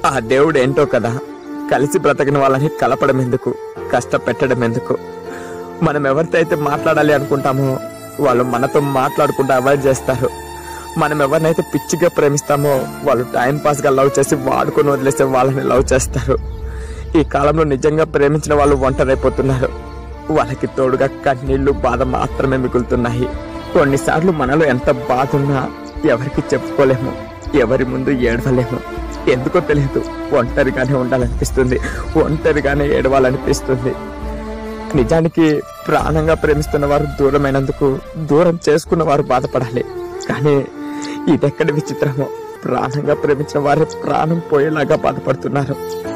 ఆ దేవుడు ఏంటో కదా కలిసి బ్రతకిన వాళ్ళని కలపడం ఎందుకు కష్టపెట్టడం ఎందుకు మనం ఎవరితో అయితే మాట్లాడాలి అనుకుంటామో వాళ్ళు మనతో మాట్లాడకుండా అవాయిడ్ చేస్తారు మనం ఎవరినైతే పిచ్చిగా ప్రేమిస్తామో వాళ్ళు టైం పాస్ గా లవ్ చేసి వాడుకొని వదిలేసే వాళ్ళని లవ్ చేస్తారు ఈ కాలంలో నిజంగా ప్రేమించిన వాళ్ళు ఒంటరైపోతున్నారు వాళ్ళకి తోడుగా కన్నీళ్లు బాధ మాత్రమే మిగులుతున్నాయి కొన్నిసార్లు మనలో ఎంత బాధ ఉన్నా ఎవరికి చెప్పుకోలేము ఎవరి ముందు ఏడవలేము ఎందుకో తెలియదు ఒంటరిగానే ఉండాలనిపిస్తుంది ఒంటరిగానే ఏడవాలనిపిస్తుంది నిజానికి ప్రాణంగా ప్రేమిస్తున్న వారు దూరమైనందుకు దూరం చేసుకున్న వారు బాధపడాలి కానీ ఇదెక్కడి విచిత్రమో ప్రాణంగా ప్రేమించిన వారే ప్రాణం పోయేలాగా బాధపడుతున్నారు